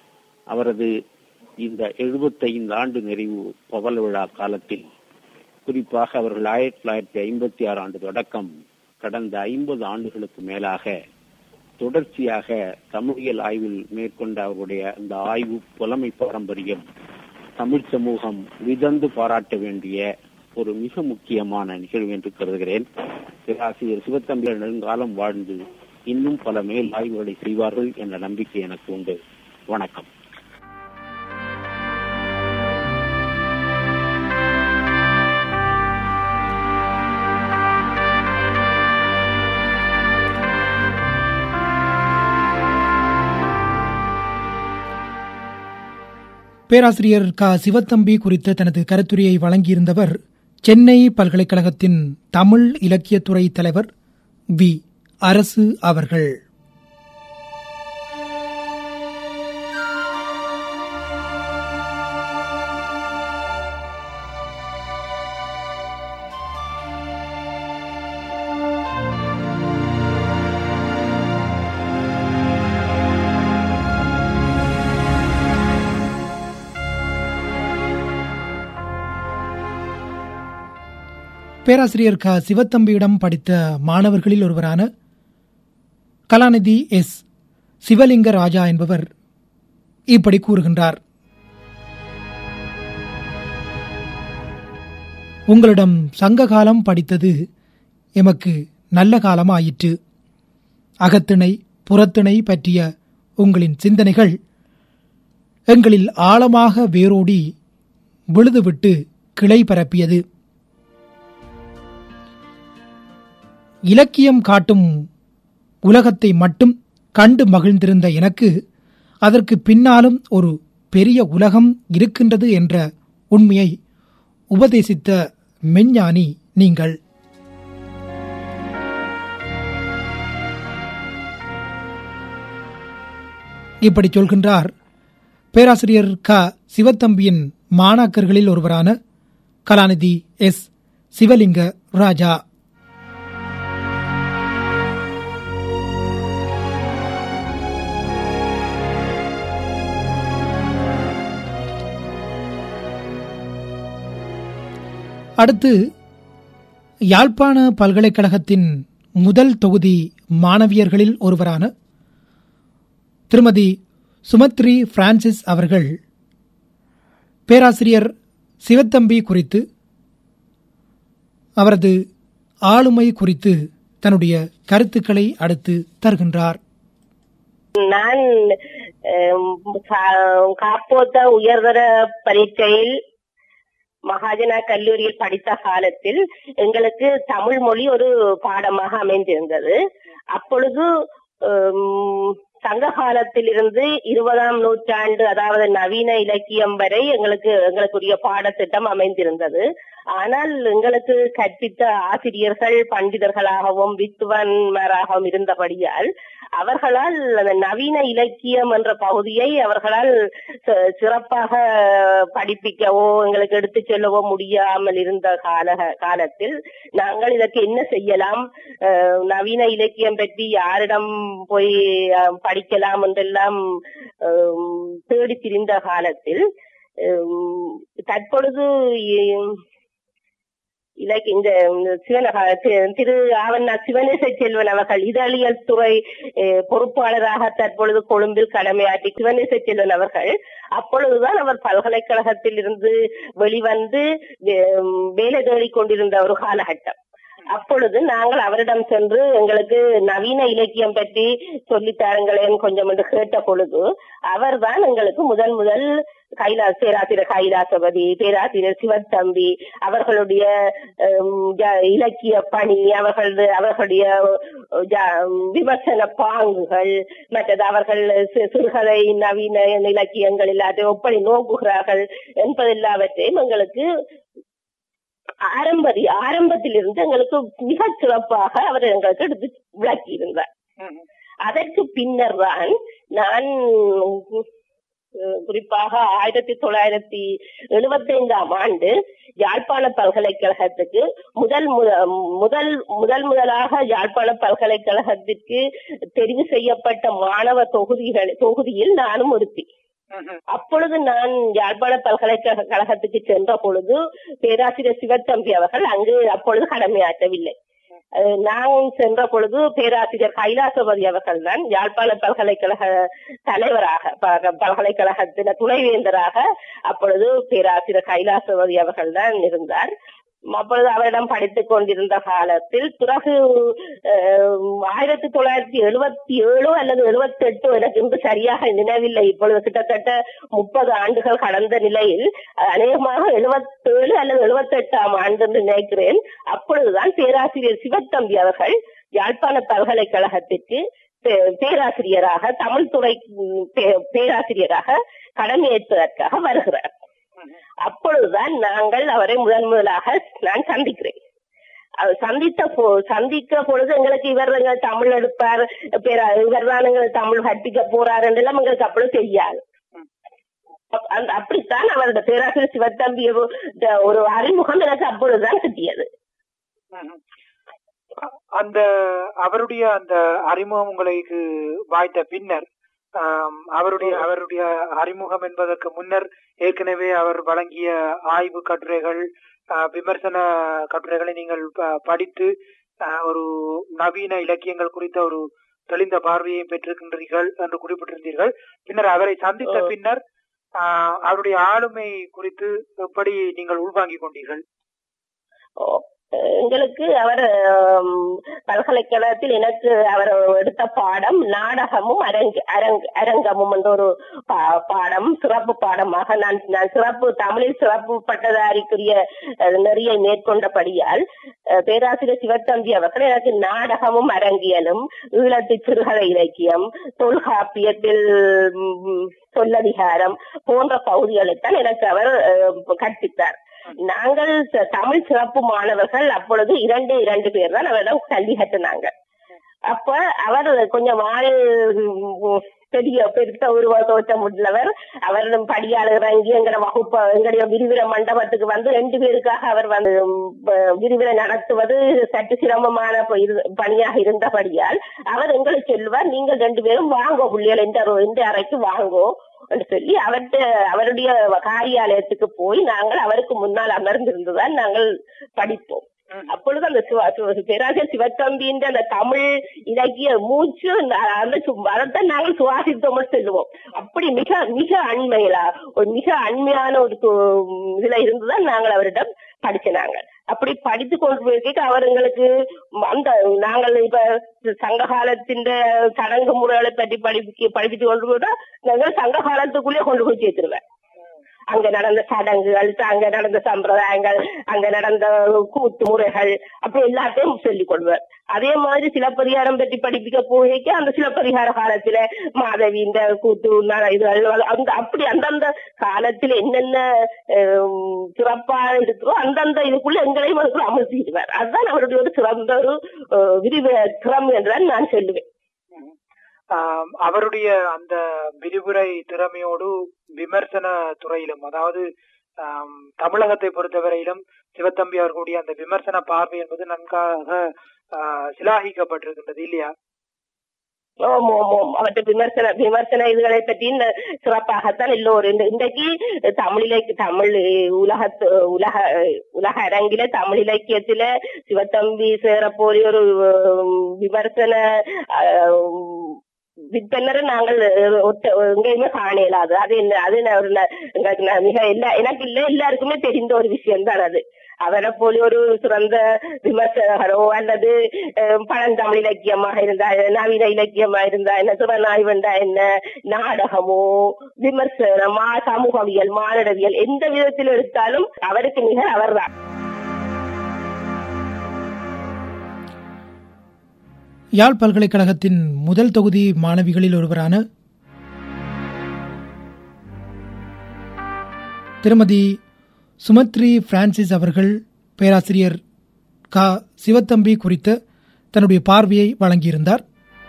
அவரது இந்த எழுபத்தைந்து ஆண்டு நிறைவு பவள விழா காலத்தில் குறிப்பாக அவர்கள் ஆயிரத்தி தொள்ளாயிரத்தி ஐம்பத்தி ஆறு ஆண்டு தொடக்கம் கடந்த ஐம்பது ஆண்டுகளுக்கு மேலாக தொடர்ச்சியாக தமிழியல் ஆய்வில் மேற்கொண்ட அவருடைய அந்த ஆய்வு புலமை பாரம்பரியம் தமிழ் சமூகம் விதந்து பாராட்ட வேண்டிய ஒரு மிக முக்கியமான நிகழ்வு என்று கருதுகிறேன் பேராசிரியர் சிவத்தம்பி நெடுங்காலம் வாழ்ந்து இன்னும் பல மேல் ஆய்வுகளை செய்வார்கள் என்ற நம்பிக்கை எனக்கு உண்டு வணக்கம் பேராசிரியர் க சிவத்தம்பி குறித்த தனது கருத்துரையை வழங்கியிருந்தவர் சென்னை பல்கலைக்கழகத்தின் தமிழ் இலக்கியத்துறை தலைவர் வி அரசு அவர்கள் பேராசிரியர் க சிவத்தம்பியிடம் படித்த மாணவர்களில் ஒருவரான கலாநிதி எஸ் சிவலிங்க ராஜா என்பவர் இப்படி கூறுகின்றார் உங்களிடம் சங்க காலம் படித்தது எமக்கு நல்ல காலம் ஆயிற்று அகத்திணை புறத்திணை பற்றிய உங்களின் சிந்தனைகள் எங்களில் ஆழமாக வேரோடி விழுதுவிட்டு கிளை பரப்பியது இலக்கியம் காட்டும் உலகத்தை மட்டும் கண்டு மகிழ்ந்திருந்த எனக்கு அதற்கு பின்னாலும் ஒரு பெரிய உலகம் இருக்கின்றது என்ற உண்மையை உபதேசித்த மெஞ்ஞானி நீங்கள் இப்படி சொல்கின்றார் பேராசிரியர் க சிவத்தம்பியின் மாணாக்கர்களில் ஒருவரான கலாநிதி எஸ் சிவலிங்க ராஜா அடுத்து யாழ்ப்பாண பல்கலைக்கழகத்தின் முதல் தொகுதி மாணவியர்களில் ஒருவரான திருமதி சுமத்ரி பிரான்சிஸ் அவர்கள் பேராசிரியர் சிவத்தம்பி குறித்து அவரது ஆளுமை குறித்து தன்னுடைய கருத்துக்களை அடுத்து தருகின்றார் நான் அஹ், கா- காப்போத்த உயர்தர பரீட்சையில் மகாஜனா கல்லூரியில் படித்த காலத்தில் எங்களுக்கு தமிழ் மொழி ஒரு பாடமாக அமைந்திருந்தது அப்பொழுது ஹம், சங்க காலத்திலிருந்து இருபதாம் நூற்றாண்டு அதாவது நவீன இலக்கியம் வரை எங்களுக்கு எங்களுக்குரிய பாடத்திட்டம் அமைந்திருந்தது ஆனால் எங்களுக்கு கற்பித்த ஆசிரியர்கள் பண்டிதர்களாகவும் வித்துவன்மாராகவும் இருந்தபடியால் அவர்களால் அந்த நவீன இலக்கியம் என்ற பகுதியை அவர்களால் சி- சிறப்பாக படிப்பிக்கவோ எங்களுக்கு எடுத்துச் செல்லவோ முடியாமல் இருந்த கால காலத்தில் நாங்கள் இதற்கு என்ன செய்யலாம் அஹ், நவீன இலக்கியம் பற்றி யாரிடம் போய் அஹ், படிக்கலாம் என்றெல்லாம் அஹ், தேடி திரிந்த காலத்தில் அஹ், தற்பொழுது இ- இலக்கிய இந்த சிவன தி- திரு ஆவண்ணா சிவனேச செல்வன் அவர்கள் இதழியல் துறை அஹ், பொறுப்பாளராக தற்பொழுது கொழும்பில் கடமையாற்றி சிவனேச செல்வன் அவர்கள் அப்பொழுதுதான் அவர் பல்கலைக்கழகத்தில் இருந்து வெளிவந்து வே- வேலை தேடிக் கொண்டிருந்த ஒரு காலகட்டம் அப்பொழுது நாங்கள் அவரிடம் சென்று எங்களுக்கு நவீன இலக்கியம் பற்றி சொல்லித் தாருங்களேன் கொஞ்சம் என்று கேட்ட பொழுது அவர்தான் எங்களுக்கு முதல் முதல் கைலாஸ் பேராசிரியர் கைலாசபதி பேராசிரியர் சிவத்தம்பி அவர்களுடைய ஹம், ஜ- இலக்கிய பணி அவர்களது அவர்களுடைய அஹ், ஜ- விமர்சன பாங்குகள் மற்றது அவர்கள் சி- சிறுகதை நவீன இலக்கியங்கள் எல்லாத்தையும் எப்படி நோக்குகிறார்கள் என்பதெல்லாவற்றையும் எங்களுக்கு ஆரம்ப ஆரம்பத்திலிருந்து எங்களுக்கு மிக சிறப்பாக அவர் எங்களுக்கு எடுத்து விளக்கி இருந்தார் அதற்கு பின்னர் தான் நான் அஹ், குறிப்பாக ஆயிரத்தி தொள்ளாயிரத்தி எழுபத்தி ஐந்தாம் ஆண்டு யாழ்ப்பாண பல்கலைக்கழகத்துக்கு முதல் முத- முதல் முதல் முதலாக யாழ்ப்பாண பல்கலைக்கழகத்திற்கு தெரிவு செய்யப்பட்ட மாணவ தொகுதிகள் தொகுதியில் நானும் ஒருத்தி அப்பொழுது நான் யாழ்ப்பாண பல்கலைக்கழகத்துக்கு சென்ற பொழுது பேராசிரியர் சிவத்தம்பி அவர்கள் அங்கு அப்பொழுது கடமையாற்றவில்லை அஹ் நான் சென்ற பொழுது பேராசிரியர் கைலாசபதி அவர்கள் தான் யாழ்ப்பாண பல்கலைக்கழக தலைவராக ப- பல்கலைக்கழகத்தின துணைவேந்தராக அப்பொழுது பேராசிரியர் கைலாசபதி அவர்கள் தான் இருந்தார் அப்பொழுது அவரிடம் படித்துக் கொண்டிருந்த காலத்தில் பிறகு அஹ், ஆயிரத்தி தொள்ளாயிரத்தி எழுபத்தி ஏழு அல்லது எழுபத்தி எட்டு எனக்கு இன்று சரியாக நினைவில்லை இப்பொழுது கிட்டத்தட்ட முப்பது ஆண்டுகள் கடந்த நிலையில் அஹ், அநேகமாக எழுபத்தேழு அல்லது எழுபத்தி எட்டாம் ஆண்டு என்று நினைக்கிறேன் அப்பொழுதுதான் பேராசிரியர் சிவத்தம்பி அவர்கள் யாழ்ப்பாண பல்கலைக்கழகத்திற்கு பே- பேராசிரியராக தமிழ் துறை ம், பே- பேராசிரியராக கடமையேற்பதற்காக வருகிறார் அப்பொழுதுதான் நாங்கள் அவரை முதன் முதலாக நான் சந்திக்கிறேன் அவர் சந்தித்த போ- சந்திக்க பொழுது எங்களுக்கு இவர் எங்கள் தமிழ் எடுப்பார் பேரா இவர் தான் எங்களை தமிழ் கற்பிக்க போறார் என்றெல்லாம் எங்களுக்கு அப்பொழுது தெரியாது அப்- அந்த- அப்படித்தான் அவரோட பேராசிரியர் சிவத்தம்பி ஒரு- த- ஒரு அறிமுகம் எனக்கு அப்பொழுதுதான் கிட்டியது அந்த அவருடைய அந்த அறிமுகம் உங்களுக்கு வாய்த்த பின்னர் ஆம், அவருடைய அவருடைய அறிமுகம் என்பதற்கு முன்னர் ஏற்கனவே அவர் வழங்கிய ஆய்வு கட்டுரைகள் ஆ, விமர்சன கட்டுரைகளை நீங்கள் ப- படித்து ஆ, ஒரு நவீன இலக்கியங்கள் குறித்த ஒரு தெளிந்த பார்வையை பெற்றிருக்கின்றீர்கள் என்று குறிப்பிட்டிருந்தீர்கள் பின்னர் அவரை சந்தித்த ஓ. பின்னர் ஆ, அவருடைய ஆளுமை குறித்து எப்படி நீங்கள் உள்வாங்கிக் கொண்டீர்கள் ஓ, எங்களுக்கு அவர் ஆம், பல்கலைக்கழகத்தில் எனக்கு அவர் எடுத்த பாடம் நாடகமும் அரங்க அரங்க அரங்கமும் என்ற ஒரு பா- பாடம் சிறப்பு பாடமாக நான் நான் சிறப்பு தமிழில் சிறப்பு பட்டதாரிக்குரிய அஹ், நெறியை மேற்கொண்டபடியால் அஹ், பேராசிரியர் சிவத்தம்பி அவர்கள் எனக்கு நாடகமும் அரங்கியலும் ஈழத்து சிறுகதை இலக்கியம் தொல்காப்பியத்தில் ம், சொல்லதிகாரம் போன்ற பகுதிகளைத்தான் எனக்கு அவர் அஹ், கற்பித்தார் நாங்கள் ச- தமிழ் சிறப்பு மாணவர்கள் அப்பொழுது இரண்டு இரண்டு பேர் தான் அவரிடம் கல்வி கட்டினாங்க அப்ப அவர் கொஞ்சம் ஆள் உம், பெரிய பெருத்த உருவ தோற்றம் உள்ளவர் அவரிடம் படியால் இறங்கி எங்கட வகுப்ப எங்களுடைய விரிவிர மண்டபத்துக்கு வந்து ரெண்டு பேருக்காக அவர் வந்து உம், ப- விரிவிரை நடத்துவது சற்று சிரமமான ப- இரு- பணியாக இருந்தபடியால் அவர் எங்களை சொல்லுவார் நீங்கள் ரெண்டு பேரும் வாங்கோ புள்ளிகள் எந்த அறை- எந்த அறைக்கு வாங்கோ என்று சொல்லி அவர்கிட்ட அவருடைய காரியாலயத்துக்கு போய் நாங்கள் அவருக்கு முன்னால் அமர்ந்திருந்துதான் நாங்கள் படிப்போம் அப்பொழுது அந்த சிவ- சிவ- பேராசிரியர் சிவத்தம்பின்ற அந்த தமிழ் இலக்கிய மூச்சு அந்த- அந்த சு- அதைத்தான் நாங்கள் சுவாசித்தோம்னு சொல்லுவோம் அப்படி மிக மிக அண்மையில ஒரு மிக அண்மையான ஒரு து- இதுல இருந்துதான் நாங்கள் அவரிடம் படிச்ச நாங்கள் அப்படி படித்து கொண்டு போயிருக்க அவர் எங்களுக்கு அந்த நாங்கள் இப்ப சங்க காலத்தின் சடங்கு முறைகளை பற்றி படிக்க படிப்பிச்சு கொண்டு போயிட்டா நாங்கள் சங்க காலத்துக்குள்ளே கொண்டு போய் சேர்த்துருவேன் அங்க நடந்த சடங்குகள் அங்க நடந்த சம்பிரதாயங்கள் அங்க நடந்த கூத்து முறைகள் அப்படி எல்லாத்தையும் சொல்லிக் கொள்வார் அதே மாதிரி சிலப்பதிகாரம் பற்றி படிப்பிக்க போகைக்கு அந்த சிலப்பதிகார காலத்துல மாதவி இந்த கூத்து ந- இதுகள் அந்த அப்படி அந்தந்த காலத்துல என்னென்ன ஹம், சிறப்பா இருக்கோ அந்தந்த இதுக்குள்ள எங்களையும் அதுக்குள்ள அமர்த்திடுவார் அதுதான் அவருடைய ஒரு சிறந்த ஒரு அஹ், விரிவு திறமை என்றுதான் நான் சொல்லுவேன் ஆம், அவருடைய அந்த விரிவுரை திறமையோடு விமர்சன துறையிலும் அதாவது ஆம், தமிழகத்தை பொறுத்தவரையிலும் சிவத்தம்பி அவர்களுடைய அந்த விமர்சன பார்வை என்பது நன்காக ஆ, சிலாகிக்கப்பட்டிருக்கின்றது இல்லையா ஓம் ஓம் ஓம் அவற்றை விமர்சன விமர்சன இதுகளை பற்றி ந- சிறப்பாகத்தான் எல்லோரும் இந்த- இன்றைக்கு தமிழ் இலக்கிய தமிழ் உலகத்து உலக உலக அரங்கில தமிழ் இலக்கியத்தில சிவத்தம்பி சேர போய் ஒரு உம், விமர்சன ஆஹ், விற்பனரை நாங்கள் ஒட்ட- எங்கேயுமே காண இயலாது அது என்ன அது நான் ஒரு ந- எங்களுக்கு நான் மிக எல்லா எனக்கு இல்ல எல்லாருக்குமே தெரிந்த ஒரு விஷயம் தான் அது அவரை போல ஒரு சிறந்த விமர்சகரோ அல்லது அஹ், பழந்தமிழ் இலக்கியமாக இருந்தா என்ன, நவீன இலக்கியமா இருந்தா என்ன திறனாய்வண்டா என்ன நாடகமோ விமர்சனமா சமூகவியல் மானிடவியல் எந்த விதத்தில் எடுத்தாலும் அவருக்கு நிகர் அவர்தான் யாழ் பல்கலைக்கழகத்தின் முதல் தொகுதி மாணவிகளில் ஒருவரான திருமதி சுமத்ரி பிரான்சிஸ் அவர்கள் பேராசிரியர் க சிவத்தம்பி குறித்த தன்னுடைய பார்வையை வழங்கியிருந்தார்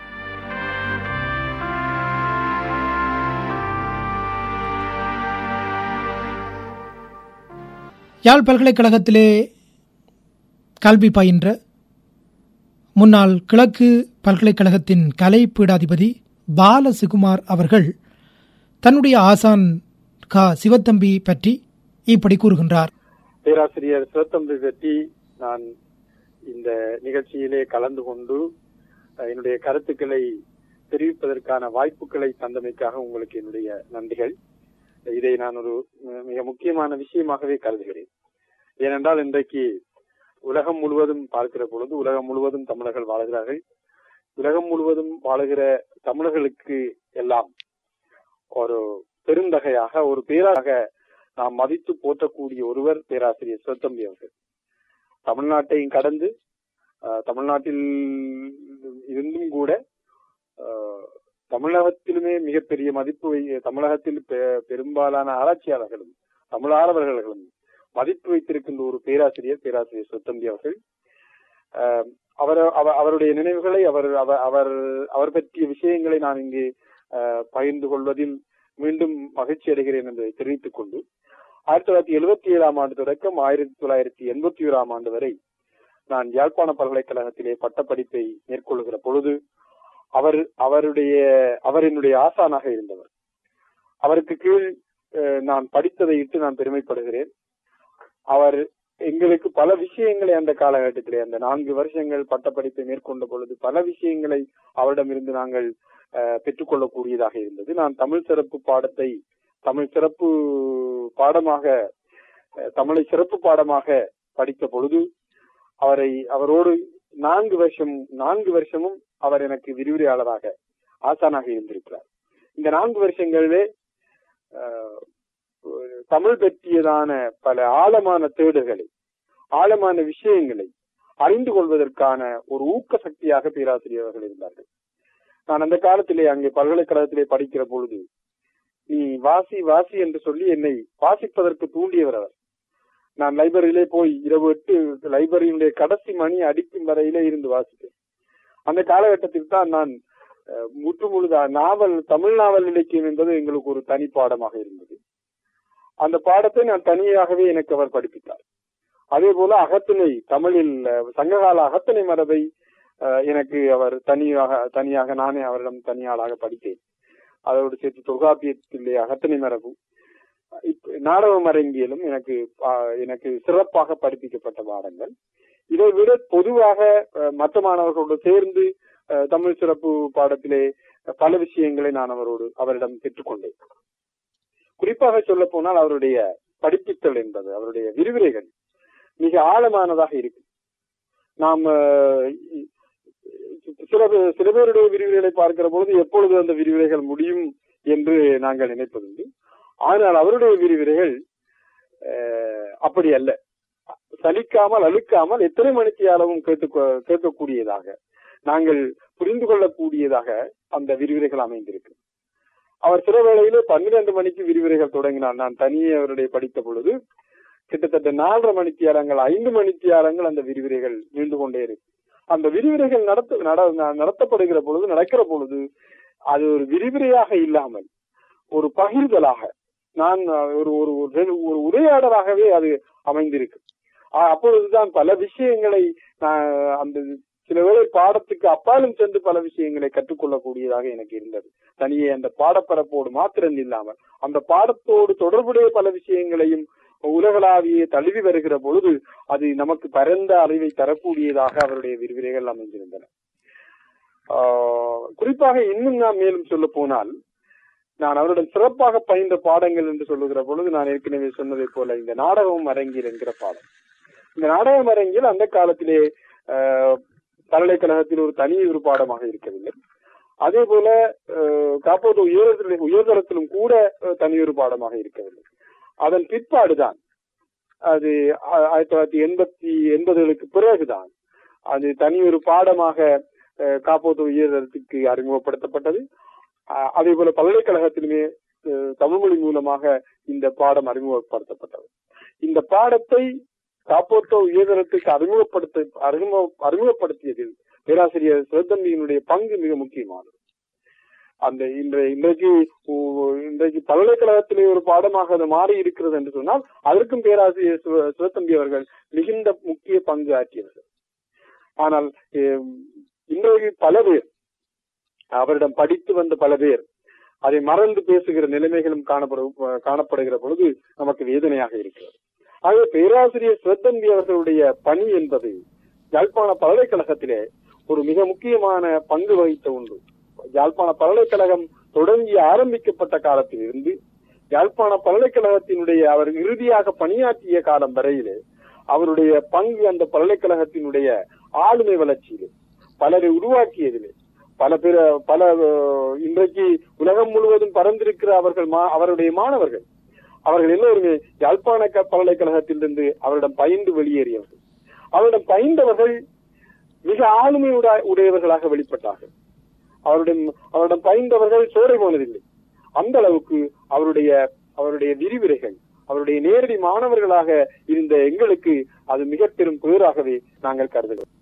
யாழ் பல்கலைக்கழகத்திலே கல்வி பயின்ற முன்னாள் கிழக்கு பல்கலைக்கழகத்தின் கலை பீடாதிபதி பாலசுகுமார் அவர்கள் தன்னுடைய ஆசான் க சிவத்தம்பி பற்றி இப்படி கூறுகின்றார் பேராசிரியர் சிவத்தம்பி பற்றி நான் இந்த நிகழ்ச்சியிலே கலந்து கொண்டு அஹ், என்னுடைய கருத்துக்களை தெரிவிப்பதற்கான வாய்ப்புகளை தந்தமைக்காக உங்களுக்கு என்னுடைய நன்றிகள் இதை நான் ஒரு அஹ், மிக முக்கியமான விஷயமாகவே கருதுகிறேன் ஏனென்றால் இன்றைக்கு உலகம் முழுவதும் பார்க்கிற பொழுது உலகம் முழுவதும் தமிழர்கள் வாழுகிறார்கள் உலகம் முழுவதும் வாழுகிற தமிழர்களுக்கு எல்லாம் ஒரு பெருந்தகையாக ஒரு பேராக நாம் மதித்து போற்றக்கூடிய ஒருவர் பேராசிரியர் சிவத்தம்பி அவர்கள் தமிழ்நாட்டையும் கடந்து அஹ், தமிழ்நாட்டில் இருந்தும் கூட அஹ், தமிழகத்திலுமே மிகப்பெரிய மதிப்பு வை- தமிழகத்தில் பெ- பெரும்பாலான ஆராய்ச்சியாளர்களும் தமிழாளர்களும் மதிப்பு வைத்திருக்கின்ற ஒரு பேராசிரியர் பேராசிரியர் சிவத்தம்பி அவர்கள் அஹ், அவர் அவ- அவருடைய நினைவுகளை அவர் அவர் அவர் அவர் பற்றிய விஷயங்களை நான் இங்கு அஹ், பகிர்ந்து கொள்வதில் மீண்டும் மகிழ்ச்சி அடைகிறேன் என்பதை தெரிவித்துக் கொண்டு ஆயிரத்தி தொள்ளாயிரத்தி எழுபத்தி ஏழாம் ஆண்டு தொடக்கம் ஆயிரத்தி தொள்ளாயிரத்தி எண்பத்தி ஓராம் ஆண்டு வரை நான் யாழ்ப்பாண பல்கலைக்கழகத்திலே பட்டப்படிப்பை மேற்கொள்ளுகிற பொழுது அவர் அவருடைய அவர் என்னுடைய ஆசானாக இருந்தவர் அவருக்கு கீழ் அஹ், நான் படித்ததை இட்டு நான் பெருமைப்படுகிறேன் அவர் எங்களுக்கு பல விஷயங்களை அந்த காலகட்டத்திலே அந்த நான்கு வருஷங்கள் பட்டப்படிப்பை மேற்கொண்ட பொழுது பல விஷயங்களை அவரிடமிருந்து நாங்கள் அஹ், பெற்றுக்கொள்ளக்கூடியதாக இருந்தது நான் தமிழ் சிறப்பு பாடத்தை தமிழ் சிறப்பு பாடமாக அஹ், தமிழை சிறப்பு பாடமாக படித்த பொழுது அவரை அவரோடு நான்கு வருஷம் நான்கு வருஷமும் அவர் எனக்கு விரிவுரையாளராக ஆசானாக இருந்திருக்கிறார் இந்த நான்கு வருஷங்களிலே அஹ், ஒரு தமிழ் பற்றியதான பல ஆழமான தேடுகளை ஆழமான விஷயங்களை அறிந்து கொள்வதற்கான ஒரு ஊக்க சக்தியாக பேராசிரியர் அவர்கள் இருந்தார்கள் நான் அந்த காலத்திலே அங்கே பல்கலைக்கழகத்திலே படிக்கிற பொழுது நீ வாசி வாசி என்று சொல்லி என்னை வாசிப்பதற்கு தூண்டியவர் அவர் நான் லைப்ரரியிலே போய் இரவு எட்டு லைப்ரரியினுடைய கடைசி மணி அடிக்கும் வரையிலே இருந்து வாசித்தேன் அந்த காலகட்டத்தில் தான் நான் அஹ், முற்று முழுதா நாவல் தமிழ் நாவல் இலக்கியம் என்பது எங்களுக்கு ஒரு தனி பாடமாக இருந்தது அந்த பாடத்தை நான் தனியாகவே எனக்கு அவர் படிப்பித்தார் அதே போல அகத்திணை தமிழில் அஹ், சங்ககால அகத்திணை மரபை அஹ், எனக்கு அவர் தனியாக தனியாக நானே அவரிடம் தனியாளாக படித்தேன் அதோடு சேர்த்து தொல்காப்பியத்திலே அகத்தனை மரபு இப்ப நாடகம் அரங்கியலும் எனக்கு ஆ, எனக்கு சிறப்பாக படிப்பிக்கப்பட்ட பாடங்கள் இதை விட பொதுவாக அஹ், மற்ற மாணவர்களோடு சேர்ந்து அஹ், தமிழ் சிறப்பு பாடத்திலே பல விஷயங்களை நான் அவரோடு அவரிடம் பெற்றுக்கொண்டேன் குறிப்பாக சொல்ல போனால் அவருடைய படிப்பித்தல் என்பது அவருடைய விரிவுரைகள் மிக ஆழமானதாக இருக்கு நாம் அஹ், இ- சில பே- சில பேருடைய விரிவுரைகளை பார்க்கிற பொழுது எப்பொழுது அந்த விரிவுரைகள் முடியும் என்று நாங்கள் நினைப்பதுண்டு ஆனால் அவருடைய விரிவுரைகள் அஹ், அப்படி அல்ல சலிக்காமல் அழுக்காமல் எத்தனை மணிக்கு அளவும் கேட்டு கேட்கக்கூடியதாக நாங்கள் புரிந்து கொள்ளக்கூடியதாக அந்த விரிவுரைகள் அமைந்திருக்கு அவர் சில வேளையிலே பன்னிரண்டு மணிக்கு விரிவுரைகள் தொடங்கினார் நான் தனியே அவருடைய படித்த பொழுது கிட்டத்தட்ட நாலரை மணித்தியாலங்கள் ஐந்து மணித்தியாலங்கள் அந்த விரிவுரைகள் நீண்டு கொண்டே இருக்கு அந்த விரிவுரைகள் நடத்த நட- நடத்தப்படுகிற பொழுது நடக்கிற பொழுது அது ஒரு விரிவுரையாக இல்லாமல் ஒரு பகிர்தலாக நான் அஹ், ஒரு ஒரு ஒரு ஒரு உரையாடலாகவே அது அமைந்திருக்கு ஆஹ், அப்பொழுதுதான் பல விஷயங்களை நான் அந்த சில வேளை பாடத்துக்கு அப்பாலும் சென்று பல விஷயங்களை கற்றுக்கொள்ளக்கூடியதாக எனக்கு இருந்தது தனியே அந்த பாடப்பரப்போடு மாத்திரம் இல்லாமல் அந்த பாடத்தோடு தொடர்புடைய பல விஷயங்களையும் உலகளாவிய தழுவி வருகிற பொழுது அது நமக்கு பரந்த அறிவை தரக்கூடியதாக அவருடைய விரிவுரைகள் அமைந்திருந்தன ஆஹ் குறிப்பாக இன்னும் நாம் மேலும் சொல்ல போனால் நான் அவருடன் சிறப்பாக பயின்ற பாடங்கள் என்று சொல்லுகிற பொழுது நான் ஏற்கனவே சொன்னதை போல இந்த நாடகம் அரங்கில் என்கிற பாடம் இந்த நாடகம் அரங்கில் அந்த காலத்திலே ஆஹ், பல்கலைக்கழகத்தில் ஒரு தனி ஒரு பாடமாக இருக்கவில்லை அதே போல ஆஹ், காப்போது உயர்தர உயர்தரத்திலும் கூட ஆஹ், தனி ஒரு பாடமாக இருக்கவில்லை அதன் பிற்பாடுதான் அது ஆ- ஆயிரத்தி தொள்ளாயிரத்தி எண்பத்தி எண்பதுகளுக்கு பிறகுதான் அது தனி ஒரு பாடமாக அஹ், காப்போது உயர்தரத்துக்கு அறிமுகப்படுத்தப்பட்டது அஹ், அதே போல பல்கலைக்கழகத்திலுமே அஹ், தமிழ் மொழி மூலமாக இந்த பாடம் அறிமுகப்படுத்தப்பட்டது இந்த பாடத்தை காப்போத்தோ உயர்தரத்துக்கு அறிமுகப்படுத்த அறிமுக அறிமுகப்படுத்தியதில் பேராசிரியர் சிவத்தம்பியினுடைய பங்கு மிக முக்கியமானது அந்த இன்றைய இன்றைக்கு உ- இன்றைக்கு பல்கலைக்கழகத்திலே ஒரு பாடமாக அது மாறி இருக்கிறது என்று சொன்னால் அதற்கும் பேராசிரியர் சிவ- சிவத்தம்பி அவர்கள் மிகுந்த முக்கிய பங்கு ஆற்றியவர்கள் ஆனால் எம், இன்றைக்கு பல பேர் அவரிடம் படித்து வந்த பல பேர் அதை மறந்து பேசுகிற நிலைமைகளும் காணப்படு காணப்படுகிற பொழுது நமக்கு வேதனையாக இருக்கிறது ஆகவே பேராசிரியர் சிவத்தம்பி அவர்களுடைய பணி என்பது யாழ்ப்பாண பல்கலைக்கழகத்திலே ஒரு மிக முக்கியமான பங்கு வகித்த ஒன்று யாழ்ப்பாண பல்கலைக்கழகம் தொடங்கி ஆரம்பிக்கப்பட்ட காலத்தில் இருந்து யாழ்ப்பாண பல்கலைக்கழகத்தினுடைய அவர் இறுதியாக பணியாற்றிய காலம் வரையிலே அவருடைய பங்கு அந்த பல்கலைக்கழகத்தினுடைய ஆளுமை வளர்ச்சியிலே பலரை உருவாக்கியதிலே பல பிற பல அஹ், இன்றைக்கு உலகம் முழுவதும் பறந்திருக்கிற அவர்கள் மா- அவருடைய மாணவர்கள் அவர்கள் எல்லோருமே யாழ்ப்பாண க- பல்கலைக்கழகத்திலிருந்து அவரிடம் பயின்று வெளியேறியவர்கள் அவரிடம் பயின்றவர்கள் மிக ஆளுமை உடா- உடையவர்களாக வெளிப்பட்டார்கள் அவருடைய அவரிடம் பயின்றவர்கள் சோரை போனதில்லை அந்த அளவுக்கு அவருடைய அவருடைய விரிவுரைகள் அவருடைய நேரடி மாணவர்களாக இருந்த எங்களுக்கு அது மிக பெரும் பேராகவே நாங்கள் கருதுகிறோம்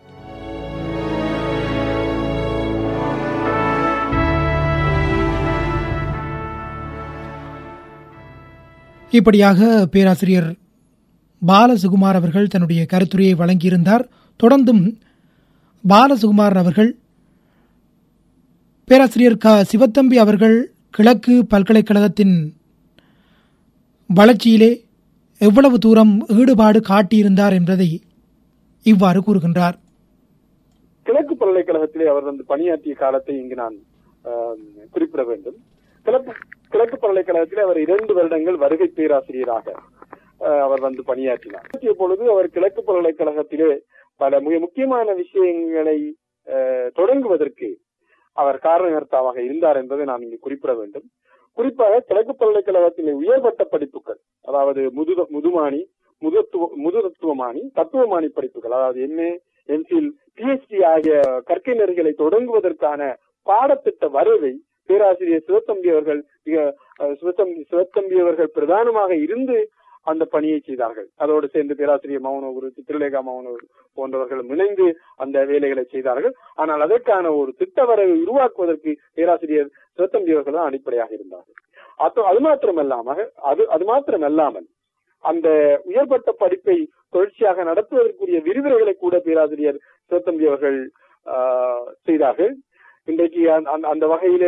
இப்படியாக பேராசிரியர் பாலசுகுமார் அவர்கள் தன்னுடைய கருத்துரையை வழங்கியிருந்தார் தொடர்ந்தும் பாலசுகுமார் அவர்கள் பேராசிரியர் க சிவத்தம்பி அவர்கள் கிழக்கு பல்கலைக்கழகத்தின் வளர்ச்சியிலே எவ்வளவு தூரம் ஈடுபாடு காட்டியிருந்தார் என்பதை இவ்வாறு கூறுகின்றார் கிழக்கு பல்கலைக்கழகத்திலே அவர் வந்து பணியாற்றிய காலத்தை இங்கு நான் ஆம், குறிப்பிட வேண்டும் கிழக்கு கிழக்கு பல்கலைக்கழகத்திலே அவர் இரண்டு வருடங்கள் வருகை பேராசிரியராக ஆ, அவர் வந்து பணியாற்றினார் பணியாற்றிய பொழுது அவர் கிழக்கு பல்கலைக்கழகத்திலே பல மிக முக்கியமான விஷயங்களை ஆ, தொடங்குவதற்கு அவர் காரணகர்த்தாவாக இருந்தார் என்பதை நான் இங்கு குறிப்பிட வேண்டும் குறிப்பாக கிழக்கு பல்கலைக்கழகத்திலே உயர்பட்ட படிப்புகள் அதாவது முது முதுமானி முதுத்துவ முதுதத்துவமானி தத்துவமானி படிப்புகள் அதாவது எம்ஏ எம்ஃபில் பிஹெச்டி ஆகிய கற்கை நெறிகளை தொடங்குவதற்கான பாடத்திட்ட வரைவை பேராசிரியர் சிவத்தம்பி அவர்கள் மிக அஹ், சிவத்தம்பி சிவத்தம்பி அவர்கள் பிரதானமாக இருந்து அந்த பணியை செய்தார்கள் அதோடு சேர்ந்து பேராசிரியர் மௌனகுரு சித்திரலேகா மௌனகுரு போன்றவர்களும் இணைந்து அந்த வேலைகளை செய்தார்கள் ஆனால் அதற்கான ஒரு திட்ட வரைவை உருவாக்குவதற்கு பேராசிரியர் சிவத்தம்பி அவர்கள் தான் அடிப்படையாக இருந்தார்கள் அது அது மாத்திரமல்லாமல் அது அது மாத்திரமல்லாமல் அந்த உயர்பட்ட படிப்பை தொடர்ச்சியாக நடத்துவதற்குரிய விரிவுரைகளை கூட பேராசிரியர் சிவத்தம்பி அவர்கள் ஆஹ், செய்தார்கள் இன்றைக்கு அந்த- அந்த- அந்த வகையிலே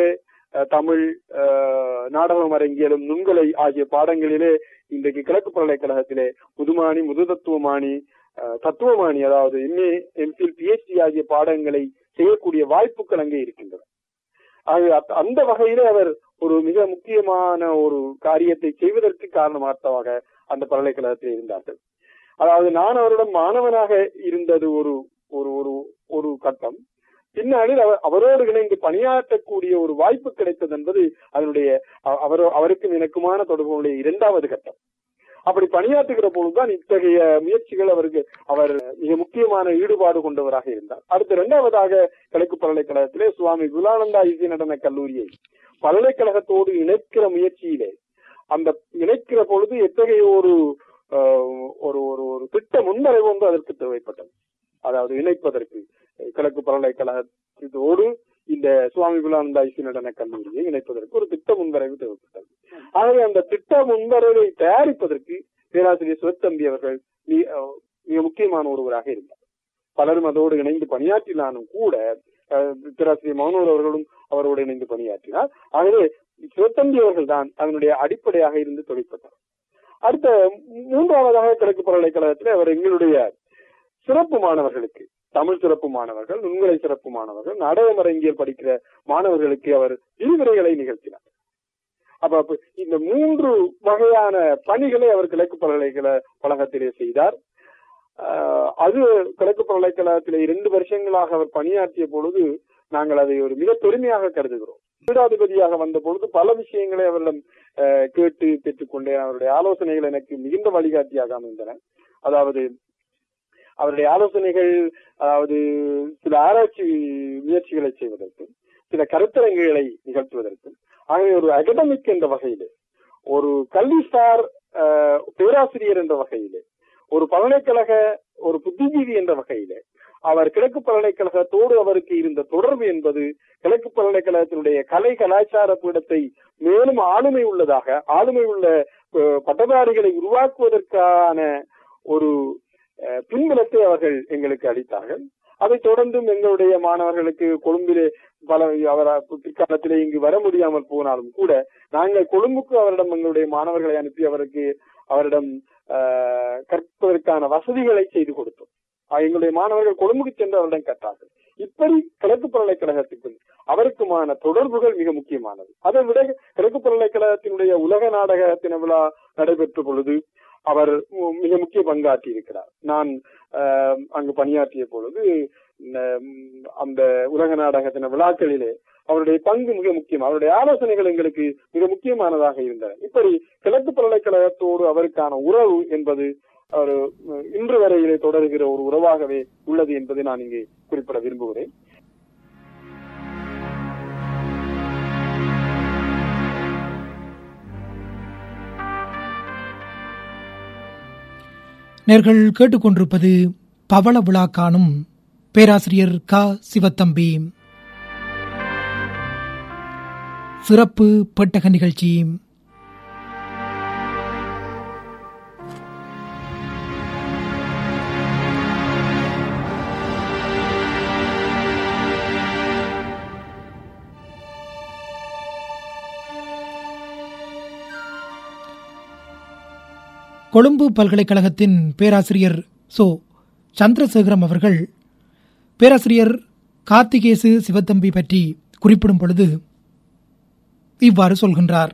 அஹ், தமிழ் அஹ், நாடகம் அரங்கியலும் நுண்கலை ஆகிய பாடங்களிலே இன்றைக்கு கிழக்கு பல்கலைக்கழகத்திலே முதுமானி முது தத்துவமானி அஹ், தத்துவமானி அதாவது எம்ஏ எம்பில் பிஹெச்டி ஆகிய பாடங்களை செய்யக்கூடிய வாய்ப்புகள் அங்கே இருக்கின்றன ஆகவே அத்த- அந்த வகையிலே அவர் ஒரு மிக முக்கியமான ஒரு காரியத்தை செய்வதற்கு காரணமாகத்தாக அந்த பல்கலைக்கழகத்தில் இருந்தார்கள் அதாவது நான் அவரிடம் மாணவனாக இருந்தது ஒரு ஒரு ஒரு ஒரு கட்டம் பின்னாளில் அவர் அவரோடு இணைந்து பணியாற்றக்கூடிய ஒரு வாய்ப்பு கிடைத்தது என்பது அதனுடைய அ- அவரோ அவருக்கும் எனக்குமான தொடர்புடைய இரண்டாவது கட்டம் அப்படி பணியாற்றுகிற பொழுதுதான் இத்தகைய முயற்சிகள் அவருக்கு அவர் மிக முக்கியமான ஈடுபாடு கொண்டவராக இருந்தார் அடுத்து இரண்டாவதாக கிழக்கு பல்கலைக்கழகத்திலே சுவாமி குலானந்தா இசை நடன கல்லூரியை பல்கலைக்கழகத்தோடு இணைக்கிற முயற்சியிலே அந்த இணைக்கிற பொழுது எத்தகைய ஒரு அஹ், ஒரு ஒரு ஒரு திட்ட முன்வரைவு ஒன்று அதற்கு தேவைப்பட்டது அதாவது இணைப்பதற்கு கிழக்கு பல்கலைக்கழகத்தோடு இந்த சுவாமி குலானந்தா இசை நடன கல்லூரியை இணைப்பதற்கு ஒரு திட்ட முன்வரைவு தேவைப்பட்டது ஆகவே அந்த திட்ட முன்வரைவை தயாரிப்பதற்கு பேராசிரியர் சிவத்தம்பி அவர்கள் மி- அஹ், மிக முக்கியமான ஒருவராக இருந்தார் பலரும் அதோடு இணைந்து பணியாற்றினாலும் கூட அஹ், பேராசிரியர் மௌனூர் அவர்களும் அவரோடு இணைந்து பணியாற்றினார் ஆகவே சிவத்தம்பி அவர்கள் தான் அதனுடைய அடிப்படையாக இருந்து தொழிற்பட்டார் அடுத்த மூன்றாவதாக கிழக்கு பல்கலைக்கழகத்தில் அவர் எங்களுடைய சிறப்பு மாணவர்களுக்கு தமிழ் சிறப்பு மாணவர்கள் நுண்கலை சிறப்பு மாணவர்கள் நாடகமரங்கியல் படிக்கிற மாணவர்களுக்கு அவர் விரிவுரைகளை நிகழ்த்தினார் அப்ப அப்ப இந்த மூன்று வகையான பணிகளை அவர் கிழக்கு பல்கலைக்கழகத்திலே செய்தார் ஆஹ் அது கிழக்கு பல்கலைக்கழகத்திலே இரண்டு வருஷங்களாக அவர் பணியாற்றிய பொழுது நாங்கள் அதை ஒரு மிக பெருமையாக கருதுகிறோம் பீடாதிபதியாக வந்த பொழுது பல விஷயங்களை அவரிடம் ஆஹ், கேட்டு பெற்றுக்கொண்டேன் அவருடைய ஆலோசனைகள் எனக்கு மிகுந்த வழிகாட்டியாக அமைந்தன அதாவது அவருடைய ஆலோசனைகள் அதாவது சில ஆராய்ச்சி முயற்சிகளை செய்வதற்கும் சில கருத்தரங்குகளை நிகழ்த்துவதற்கும் ஆகவே ஒரு அகடமிக் என்ற வகையிலே ஒரு கல்விசார் ஆஹ், பேராசிரியர் என்ற வகையிலே ஒரு பல்கலைக்கழக ஒரு புத்திஜீவி என்ற வகையிலே அவர் கிழக்கு பல்கலைக்கழகத்தோடு அவருக்கு இருந்த தொடர்பு என்பது கிழக்கு பல்கலைக்கழகத்தினுடைய கலை கலாச்சார பீடத்தை மேலும் ஆளுமை உள்ளதாக ஆளுமை உள்ள அஹ், பட்டதாரிகளை உருவாக்குவதற்கான ஒரு அஹ், பின்புலத்தை அவர்கள் எங்களுக்கு அளித்தார்கள் அதைத் தொடர்ந்தும் எங்களுடைய மாணவர்களுக்கு கொழும்பிலே பல அவர் பிற்காலத்திலே இங்கு வர முடியாமல் போனாலும் கூட நாங்கள் கொழும்புக்கு அவரிடம் எங்களுடைய மாணவர்களை அனுப்பி அவருக்கு அவரிடம் ஆஹ், கற்பதற்கான வசதிகளை செய்து கொடுத்தோம் ஆஹ், எங்களுடைய மாணவர்கள் கொழும்புக்கு சென்று அவரிடம் கற்றார்கள் இப்படி கிழக்கு பல்கலைக்கழகத்துக்கு அவருக்குமான தொடர்புகள் மிக முக்கியமானது அதை விட கிழக்கு பல்கலைக்கழகத்தினுடைய உலக நாடகத்தின விழா நடைபெற்ற பொழுது அவர் மு- மிக முக்கிய பங்காற்றி இருக்கிறார் நான் ஆஹ், அங்கு பணியாற்றிய பொழுது ம், அந்த உலக நாடகத்தின விழாக்களிலே அவருடைய பங்கு மிக முக்கியம் அவருடைய ஆலோசனைகள் எங்களுக்கு மிக முக்கியமானதாக இருந்தன இப்படி கிழக்கு பல்கலைக்கழகத்தோடு அவருக்கான உறவு என்பது ஒரு அஹ், இன்று வரையிலே தொடர்கிற ஒரு உறவாகவே உள்ளது என்பதை நான் இங்கே குறிப்பிட விரும்புகிறேன் நேர்கள் கேட்டுக்கொண்டிருப்பது பவள விழா காணும் பேராசிரியர் க சிவத்தம்பி சிறப்பு பெட்டக நிகழ்ச்சி கொழும்பு பல்கலைக்கழகத்தின் பேராசிரியர் சோ சந்திரசேகரம் அவர்கள் பேராசிரியர் கார்த்திகேசு சிவத்தம்பி பற்றி குறிப்பிடும் பொழுது இவ்வாறு சொல்கின்றார்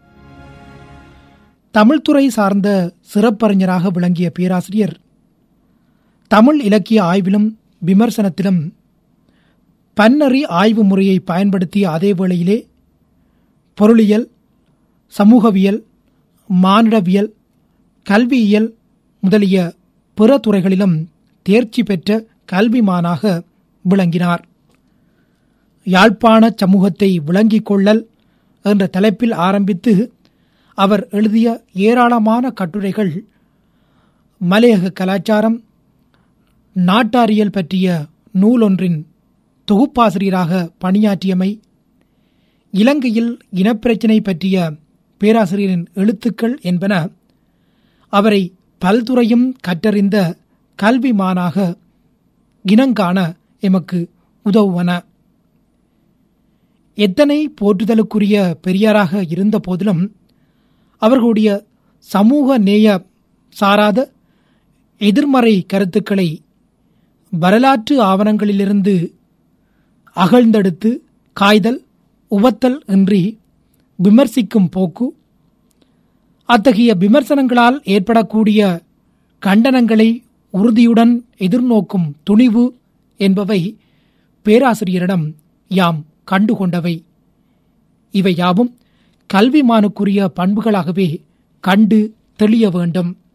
தமிழ்துறை சார்ந்த சிறப்பறிஞராக விளங்கிய பேராசிரியர் தமிழ் இலக்கிய ஆய்விலும் விமர்சனத்திலும் பன்னறி ஆய்வு முறையை பயன்படுத்திய அதே வேளையிலே பொருளியல் சமூகவியல் மானிடவியல் கல்வியியல் முதலிய பிற துறைகளிலும் தேர்ச்சி பெற்ற கல்விமானாக விளங்கினார் யாழ்ப்பாண சமூகத்தை விளங்கிக் கொள்ளல் என்ற தலைப்பில் ஆரம்பித்து அவர் எழுதிய ஏராளமான கட்டுரைகள் மலையக கலாச்சாரம் நாட்டாரியல் பற்றிய நூலொன்றின் தொகுப்பாசிரியராக பணியாற்றியமை இலங்கையில் இனப்பிரச்சினை பற்றிய பேராசிரியரின் எழுத்துக்கள் என்பன அவரை பல்துறையும் கற்றறிந்த கல்விமானாக இனங்காண எமக்கு உதவுவன எத்தனை போற்றுதலுக்குரிய பெரியாராக இருந்த போதிலும் அவர்களுடைய சமூக நேய சாராத எதிர்மறை கருத்துக்களை வரலாற்று ஆவணங்களிலிருந்து அகழ்ந்தெடுத்து காய்தல் உவத்தல் இன்றி விமர்சிக்கும் போக்கு அத்தகைய விமர்சனங்களால் ஏற்படக்கூடிய கண்டனங்களை உறுதியுடன் எதிர்நோக்கும் துணிவு என்பவை பேராசிரியரிடம் யாம் கண்டுகொண்டவை இவை யாவும் கல்விமானுக்குரிய பண்புகளாகவே கண்டு தெளிய வேண்டும்